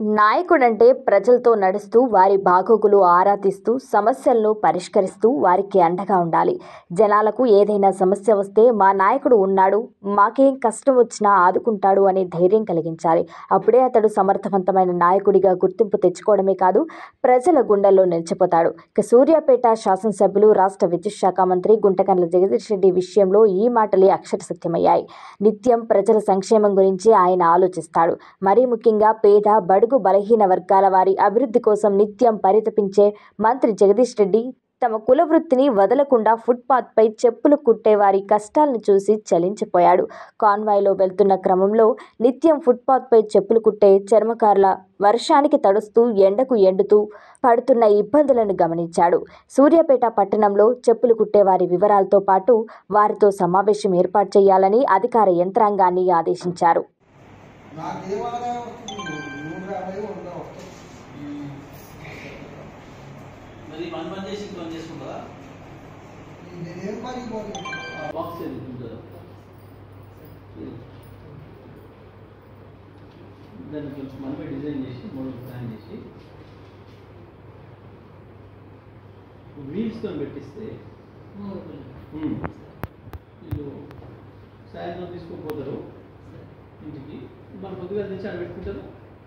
నాయకుడంటే ప్రజలతో నడుస్తూ వారి బాగోగులు ఆరా తీస్తూ సమస్యలను పరిష్కరిస్తూ వారికి అండగా ఉండాలి జనాలకు ఏదైనా సమస్య వస్తే మా నాయకుడు ఉన్నాడు మాకేం కష్టం వచ్చినా ఆదుకుంటాడు అనే ధైర్యం కలిగించాలి అప్పుడే అతడు సమర్థవంతమైన నాయకుడిగా గుర్తింపు తెచ్చుకోవడమే కాదు ప్రజల గుండెల్లో నిలిచిపోతాడు ఇక సూర్యాపేట శాసనసభ్యులు రాష్ట్ర విద్యుత్ శాఖ మంత్రి గుంటకండ్ల జగదీష్ రెడ్డి విషయంలో ఈ మాటలే అక్షర సత్యమయ్యాయి నిత్యం ప్రజల సంక్షేమం గురించి ఆయన ఆలోచిస్తాడు మరీ ముఖ్యంగా పేద బడుగు బలహీన వర్గాల వారి అభివృద్ధి కోసం నిత్యం పరితపించే మంత్రి జగదీష్ రెడ్డి తమ కుల వృత్తిని వదలకుండా ఫుట్పాత్పై చెప్పులు కుట్టే వారి కష్టాలను చూసి చలించిపోయాడు కాన్వాయ్లో వెళ్తున్న క్రమంలో నిత్యం ఫుట్పాత్పై చెప్పులు కుట్టే చర్మకారుల వర్షానికి తడుస్తూ ఎండకు ఎండుతూ పడుతున్న ఇబ్బందులను గమనించాడు సూర్యాపేట పట్టణంలో చెప్పులు కుట్టే వారి వివరాలతో పాటు వారితో సమావేశం ఏర్పాటు చేయాలని అధికార యంత్రాంగాన్ని ఆదేశించారు నాకు ఏం ఆదాయం వస్తుంది నూట యాభై వంద వస్తుంది మరి వన్ పని చేసి ఇంకో పని చేసుకుంటారా నేనేం పని పోలేదు బాక్స్ ఏది ఉంటుందా దాన్ని కొంచెం మనమే డిజైన్ చేసి మోడల్ ప్లాన్ చేసి వీల్స్తో పెట్టిస్తే ఉమ్, వీళ్ళు సాయంత్రం తీసుకుపోతారు ఇంటికి మన పొద్దుగా తెచ్చి ఆడ పెట్టుకుంటారు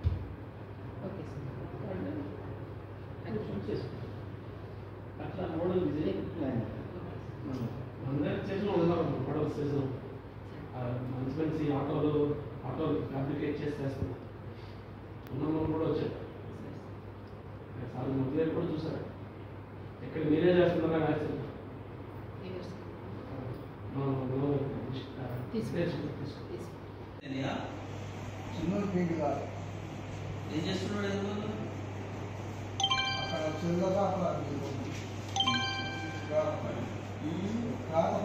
కూర్చొని చేసుకుంటారు అట్లా మోడల్ డిజైన్ ప్లాన్ అందరూ స్టేషన్ ఉన్నారు పడవ స్టేషన్ మంచి మంచి ఆటోలు ఆటోలు ఫ్యాబ్రికేట్ చేసేస్తున్నారు ఉన్నమని కూడా వచ్చారు చాలా మొదలై కూడా చూసారు ఎక్కడ మీరే చేస్తున్నారా యాక్సిడెంట్ ఏందియా? చిన్న పెయింట్ కాదు ఏం చేస్తున్నాడు ఎందుకు అక్కడ చిన్నగా అక్కడ కాకపోతే